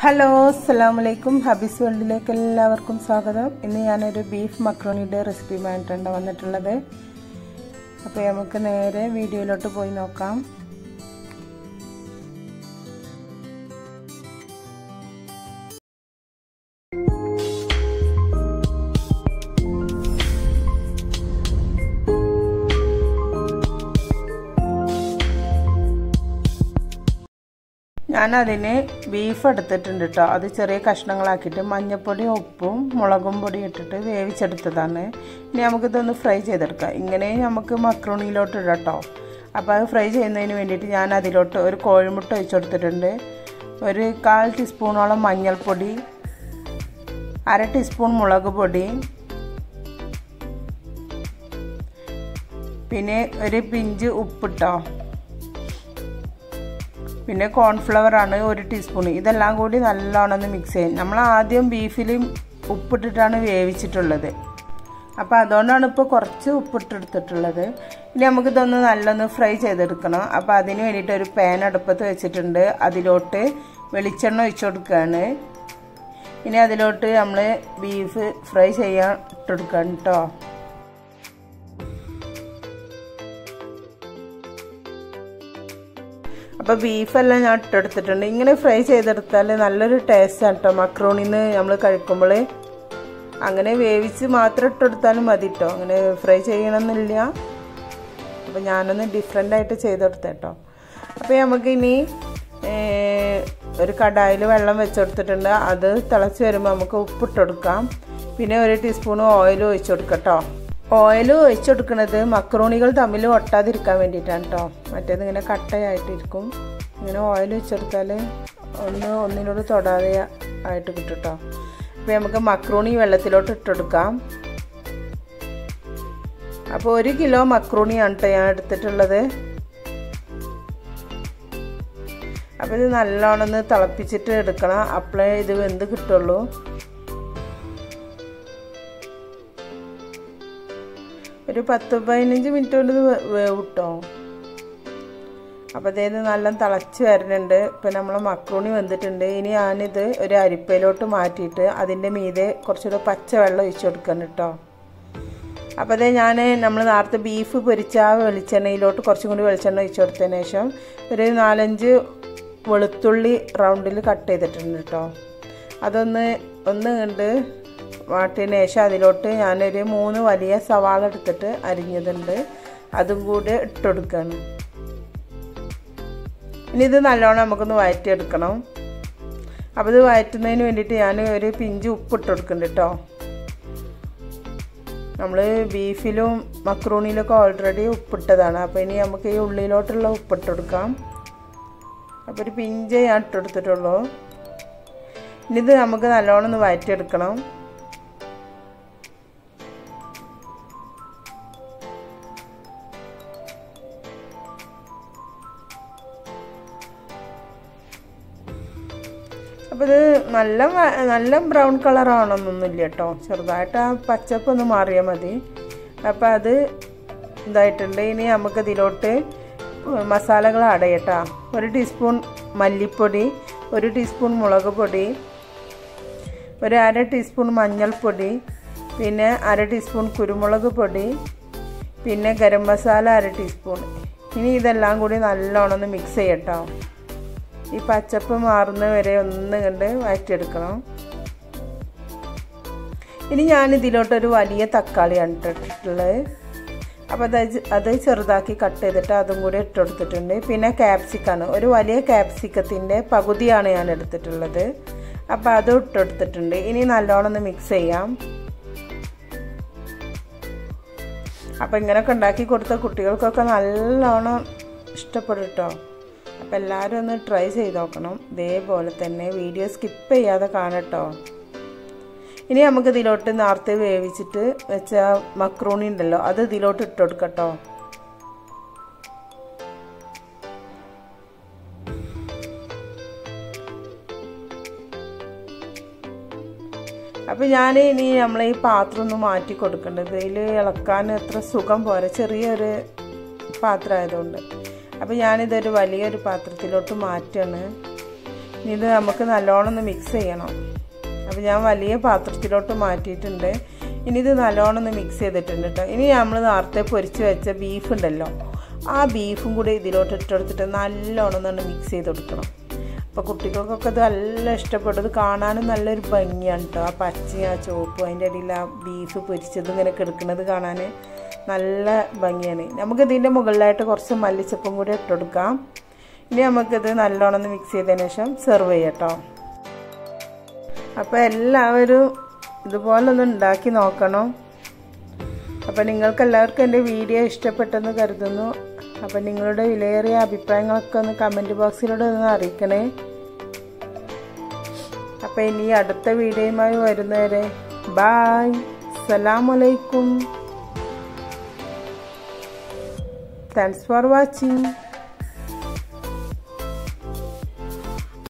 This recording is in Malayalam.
ഹലോ അസ്സാം വലൈക്കും ഹബീസ് വേൾഡിലേക്ക് എല്ലാവർക്കും സ്വാഗതം ഇന്ന് ഞാനൊരു ബീഫ് മക്രോണിയുടെ റെസിപ്പിയുമായിട്ടാണ് വന്നിട്ടുള്ളത് അപ്പോൾ നമുക്ക് നേരെ വീഡിയോയിലോട്ട് പോയി നോക്കാം ഞാനതിന് ബീഫ് എടുത്തിട്ടുണ്ട് കേട്ടോ അത് ചെറിയ കഷ്ണങ്ങളാക്കിയിട്ട് മഞ്ഞൾപ്പൊടി ഉപ്പും മുളകും പൊടി ഇട്ടിട്ട് വേവിച്ചെടുത്തതാണ് ഇനി നമുക്കിതൊന്ന് ഫ്രൈ ചെയ്തെടുക്കാം ഇങ്ങനെ നമുക്ക് മക്രോണിയിലോട്ട് ഇടാം കേട്ടോ അപ്പോൾ അത് ഫ്രൈ ചെയ്യുന്നതിന് വേണ്ടിയിട്ട് ഞാൻ അതിലോട്ട് ഒരു കോഴിമുട്ട ഒഴിച്ചു കൊടുത്തിട്ടുണ്ട് ഒരു കാൽ ടീസ്പൂണോളം മഞ്ഞൾപ്പൊടി അര ടീസ്പൂൺ മുളക് പൊടി പിന്നെ ഒരു പിഞ്ച് ഉപ്പിട്ടോ പിന്നെ കോൺഫ്ലവർ ആണ് ഒരു ടീസ്പൂൺ ഇതെല്ലാം കൂടി നല്ലോണം ഒന്ന് മിക്സ് ചെയ്യും നമ്മൾ ആദ്യം ബീഫിൽ ഉപ്പിട്ടിട്ടാണ് വേവിച്ചിട്ടുള്ളത് അപ്പോൾ അതുകൊണ്ടാണ് ഇപ്പോൾ കുറച്ച് ഉപ്പിട്ടെടുത്തിട്ടുള്ളത് ഇനി നമുക്കിതൊന്ന് നല്ലൊന്ന് ഫ്രൈ ചെയ്തെടുക്കണം അപ്പോൾ അതിന് വേണ്ടിയിട്ട് ഒരു പാൻ അടുപ്പത്ത് വെച്ചിട്ടുണ്ട് അതിലോട്ട് വെളിച്ചെണ്ണ ഒഴിച്ചു കൊടുക്കുകയാണ് ഇനി അതിലോട്ട് നമ്മൾ ബീഫ് ഫ്രൈ ചെയ്യാൻ ഇട്ടെടുക്കണം കേട്ടോ അപ്പോൾ ബീഫെല്ലാം ഞാൻ ഇട്ടെടുത്തിട്ടുണ്ട് ഇങ്ങനെ ഫ്രൈ ചെയ്തെടുത്താൽ നല്ലൊരു ടേസ്റ്റാണ് കേട്ടോ മക്രോണിന്ന് നമ്മൾ കഴിക്കുമ്പോൾ അങ്ങനെ വേവിച്ച് മാത്രം ഇട്ടെടുത്താലും മതി കേട്ടോ അങ്ങനെ ഫ്രൈ ചെയ്യണമെന്നില്ല അപ്പോൾ ഞാനൊന്ന് ഡിഫറെൻ്റ് ആയിട്ട് ചെയ്തെടുത്ത കേട്ടോ അപ്പോൾ നമുക്കിനി ഒരു കടായിൽ വെള്ളം വെച്ചെടുത്തിട്ടുണ്ട് അത് തിളച്ച് വരുമ്പോൾ നമുക്ക് ഉപ്പിട്ടെടുക്കാം പിന്നെ ഒരു ടീസ്പൂൺ ഓയിൽ ഒഴിച്ചു കൊടുക്കാം കേട്ടോ ഓയിൽ ഒഴിച്ചു കൊടുക്കുന്നത് മക്രോണികൾ തമ്മിൽ ഒട്ടാതിരിക്കാൻ വേണ്ടിയിട്ടാണ് കേട്ടോ മറ്റേത് ഇങ്ങനെ കട്ടയായിട്ടിരിക്കും ഇങ്ങനെ ഓയിൽ ഒഴിച്ചെടുത്താൽ ഒന്ന് ഒന്നിനോട് തൊടാതെ ആയിട്ട് കിട്ടും കേട്ടോ അപ്പോൾ നമുക്ക് മക്രോണി വെള്ളത്തിലോട്ട് ഇട്ടെടുക്കാം അപ്പോൾ ഒരു കിലോ മക്രോണിയാണ് കേട്ടോ ഞാൻ എടുത്തിട്ടുള്ളത് അപ്പോൾ ഇത് നല്ലോണം ഒന്ന് തിളപ്പിച്ചിട്ട് എടുക്കണം അപ്പോഴേ ഇത് വെന്ത് കിട്ടുള്ളൂ ഒരു പത്ത് പതിനഞ്ച് മിനിറ്റ് കൊണ്ട് ഇത് വേവിട്ടോ അപ്പോൾ അതായത് നല്ല തിളച്ച് വരുന്നുണ്ട് ഇപ്പം നമ്മൾ മക്രൂണി വെന്തിട്ടുണ്ട് ഇനി ഞാനിത് ഒരു അരിപ്പയിലോട്ട് മാറ്റിയിട്ട് അതിൻ്റെ മീതെ കുറച്ചുകൂടെ പച്ച വെള്ളം ഒഴിച്ചു കൊടുക്കണം കേട്ടോ അപ്പോൾ അതേ ഞാൻ നമ്മൾ നേരത്തെ ബീഫ് പൊരിച്ച ആ വെളിച്ചെണ്ണയിലോട്ട് കുറച്ചും കൂടി വെളിച്ചെണ്ണ ഒഴിച്ചു കൊടുത്തതിന് ശേഷം ഒരു നാലഞ്ച് വെളുത്തുള്ളി റൗണ്ടിൽ കട്ട് ചെയ്തിട്ടുണ്ട് കേട്ടോ അതൊന്ന് ഒന്ന് കണ്ട് വാട്ടിയതിന് ശേഷം അതിലോട്ട് ഞാനൊരു മൂന്ന് വലിയ സവാള എടുത്തിട്ട് അരിഞ്ഞതുണ്ട് അതും കൂടി ഇട്ടെടുക്കുകയാണ് ഇനി ഇത് നല്ലോണം നമുക്കൊന്ന് വഴറ്റിയെടുക്കണം അപ്പോൾ ഇത് വഴറ്റുന്നതിന് വേണ്ടിയിട്ട് ഞാൻ ഒരു പിഞ്ച് ഉപ്പ് ഇട്ട് കൊടുക്കുന്നുണ്ട് കേട്ടോ നമ്മൾ ബീഫിലും മക്രൂണിയിലൊക്കെ ഓൾറെഡി ഉപ്പിട്ടതാണ് അപ്പോൾ ഇനി നമുക്ക് ഈ ഉള്ളിലോട്ടുള്ള ഉപ്പിട്ട് കൊടുക്കാം അപ്പോൾ ഒരു പിഞ്ച് ഞാൻ ഇട്ടെടുത്തിട്ടുള്ളൂ ഇനി ഇത് നമുക്ക് നല്ലോണം ഒന്ന് വഴറ്റിയെടുക്കണം അപ്പോൾ ഇത് നല്ല നല്ല ബ്രൗൺ കളർ ആവണമെന്നൊന്നുമില്ല കേട്ടോ ചെറുതായിട്ട് ആ പച്ചപ്പ് ഒന്ന് മാറിയാൽ മതി അപ്പോൾ അത് ഇതായിട്ടുണ്ട് ഇനി നമുക്ക് ഇതിലോട്ട് മസാലകൾ അടയട്ടോ ഒരു ടീസ്പൂൺ മല്ലിപ്പൊടി ഒരു ടീസ്പൂൺ മുളക് പൊടി ഒരു അര ടീസ്പൂൺ മഞ്ഞൾപ്പൊടി പിന്നെ അര ടീസ്പൂൺ കുരുമുളക് പൊടി പിന്നെ ഗരം മസാല അര ടീസ്പൂൺ ഇനി ഇതെല്ലാം കൂടി നല്ലോണം ഒന്ന് മിക്സ് ചെയ്യട്ടോ ഈ പച്ചപ്പ് മാറുന്ന വരെ ഒന്ന് കണ്ട് വഴറ്റിയെടുക്കണം ഇനി ഞാൻ ഇതിലോട്ടൊരു വലിയ തക്കാളിയാണ് ഇട്ടിട്ടുള്ളത് അപ്പോൾ അത് അത് ചെറുതാക്കി കട്ട് ചെയ്തിട്ട് അതും കൂടി ഇട്ടെടുത്തിട്ടുണ്ട് പിന്നെ ക്യാപ്സിക്കാണ് ഒരു വലിയ ക്യാപ്സിക്കത്തിൻ്റെ പകുതിയാണ് ഞാൻ എടുത്തിട്ടുള്ളത് അപ്പോൾ അത് ഇട്ടെടുത്തിട്ടുണ്ട് ഇനി നല്ലോണം ഒന്ന് മിക്സ് ചെയ്യാം അപ്പോൾ ഇങ്ങനെയൊക്കെ ഉണ്ടാക്കി കൊടുത്ത കുട്ടികൾക്കൊക്കെ നല്ലോണം ഇഷ്ടപ്പെടും കേട്ടോ അപ്പോൾ എല്ലാവരും ഒന്ന് ട്രൈ ചെയ്ത് നോക്കണം ഇതേപോലെ തന്നെ വീഡിയോ സ്കിപ്പ് ചെയ്യാതെ കാണട്ടോ ഇനി നമുക്ക് ഇതിലോട്ട് നേരത്തെ വേവിച്ചിട്ട് വെച്ച മക്രൂണി ഉണ്ടല്ലോ അത് ഇതിലോട്ട് ഇട്ട് കൊടുക്കട്ടോ അപ്പോൾ ഞാൻ ഇനി നമ്മൾ ഈ പാത്രം ഒന്ന് മാറ്റി കൊടുക്കേണ്ടത് ഇതിൽ ഇളക്കാൻ എത്ര സുഖം പോരാ ചെറിയൊരു പാത്രം ആയതുകൊണ്ട് അപ്പോൾ ഞാനിതൊരു വലിയൊരു പാത്രത്തിലോട്ട് മാറ്റാണ് ഇത് നമുക്ക് നല്ലോണം ഒന്ന് മിക്സ് ചെയ്യണം അപ്പോൾ ഞാൻ വലിയ പാത്രത്തിലോട്ട് മാറ്റിയിട്ടുണ്ട് ഇനി ഇത് നല്ലോണം ഒന്ന് മിക്സ് ചെയ്തിട്ടുണ്ട് കേട്ടോ ഇനി നമ്മൾ നേരത്തെ പൊരിച്ച് വെച്ച ബീഫ് ഉണ്ടല്ലോ ആ ബീഫും കൂടി ഇതിലോട്ട് ഇട്ടെടുത്തിട്ട് നല്ലോണം ഒന്ന് മിക്സ് ചെയ്ത് കൊടുക്കണം അപ്പോൾ കുട്ടികൾക്കൊക്കെ ഇത് നല്ല ഇഷ്ടപ്പെട്ടു ഇത് കാണാനും നല്ലൊരു ഭംഗിയാണ് കേട്ടോ ആ പച്ചയും ആ ചുവപ്പും അതിൻ്റെ ഇടയിൽ ആ ബീഫ് പൊരിച്ചത് ഇങ്ങനെ കിടക്കുന്നത് കാണാൻ നല്ല ഭംഗിയാണ് നമുക്ക് ഇതിൻ്റെ മുകളിലായിട്ട് കുറച്ച് മല്ലിച്ചപ്പും കൂടി ഇട്ടുകൊടുക്കാം ഇനി നമുക്കിത് നല്ലോണം ഒന്ന് മിക്സ് ചെയ്തതിന് ശേഷം സെർവ് ചെയ്യാം കേട്ടോ അപ്പോൾ എല്ലാവരും ഇതുപോലെ ഒന്ന് ഉണ്ടാക്കി നോക്കണം അപ്പോൾ നിങ്ങൾക്ക് എല്ലാവർക്കും എൻ്റെ വീഡിയോ ഇഷ്ടപ്പെട്ടെന്ന് കരുതുന്നു അപ്പം നിങ്ങളുടെ വിലയേറിയ അഭിപ്രായങ്ങളൊക്കെ ഒന്ന് കമൻറ്റ് ബോക്സിലൂടെ ഒന്ന് അറിയിക്കണേ അപ്പം ഇനി അടുത്ത വീഡിയോയുമായി വരുന്നവരെ ബായ് സലാമലൈക്കും താങ്ക്സ് ഫോർ വാച്ചിങ്